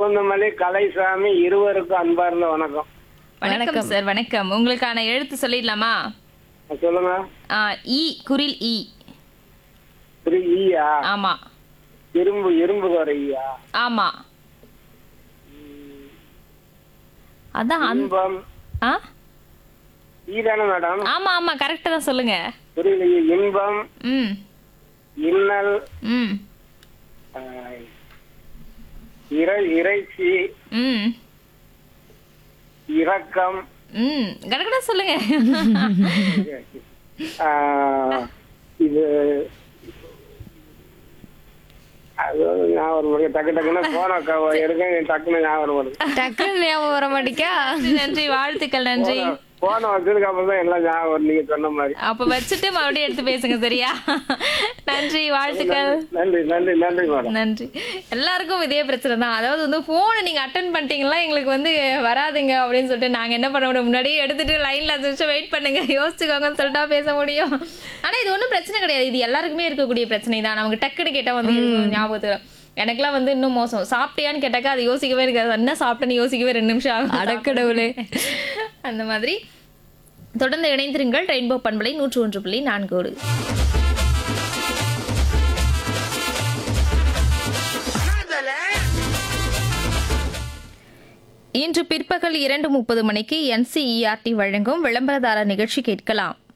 கவுந்தமல்லி கலைசாமி இருவருக்கும் அன்பார்ந்த வணக்கம் வணக்கம் சார் வணக்கம் உங்களுக்கான எழுத்து சொல்லிடலாமா சொல்லுங்க ஆ, ஈ குரில் ஈ திரு ஈயா ஆமா இரும்பு இரும்பு வர ஈயா ஆமா அதான் அந்த- இன்பம் ஆ ஈ தானே மேடம் ஆமா ஆமா கரெக்டா தான் சொல்லுங்க புரியல இன்பம் ம் இன்னல் ம் ஆஹ், இறை இறைச்சி ம் இரக்கம் ம் கரெக்டா சொல்லுங்க ஆஹ், இது அது ஞாபகம் வருது. டக்கு டக்குன்னு போன எடுக்க டக்குன்னு ஞாபகம் வருது டக்குன்னு ஞாபகம் வர மாட்டேக்கா நன்றி வாழ்த்துக்கள் நன்றி போன வச்சதுக்கு அப்புறம் தான் எல்லாம் ஞாபகம் வருது நீங்க சொன்ன மாதிரி அப்ப வச்சுட்டு மறுபடியும் எடுத்து பேசுங்க சரியா நன்றி வாழ்த்துக்கள் நன்றி நன்றி நன்றி மேடம் நன்றி எல்லாருக்கும் இதே பிரச்சனை தான் அதாவது வந்து ஃபோனை நீங்கள் அட்டன் பண்ணிட்டீங்களா எங்களுக்கு வந்து வராதுங்க அப்படின்னு சொல்லிட்டு நாங்கள் என்ன பண்ண முடியும் முன்னாடியே எடுத்துட்டு லைனில் அஞ்சு நிமிஷம் வெயிட் பண்ணுங்க யோசிச்சுக்கோங்கன்னு சொல்லிட்டா பேச முடியும் ஆனால் இது ஒன்றும் பிரச்சனை கிடையாது இது எல்லாருக்குமே இருக்கக்கூடிய பிரச்சனை தான் நமக்கு டக்குன்னு கேட்டால் வந்து இருக்கும் ஞாபகத்துல எனக்குலாம் வந்து இன்னும் மோசம் சாப்பிட்டியான்னு கேட்டாக்கா அது யோசிக்கவே இருக்காது என்ன சாப்பிட்டேன்னு யோசிக்கவே ரெண்டு நிமிஷம் ஆகும் அடக்கடவுளே. அந்த மாதிரி தொடர்ந்து இணைந்திருங்கள் ரெயின்போ பண்பலை நூற்று ஒன்று புள்ளி நான்கோடு இன்று பிற்பகல் இரண்டு முப்பது மணிக்கு என்சிஇஆர்டி வழங்கும் விளம்பரதாரர் நிகழ்ச்சி கேட்கலாம்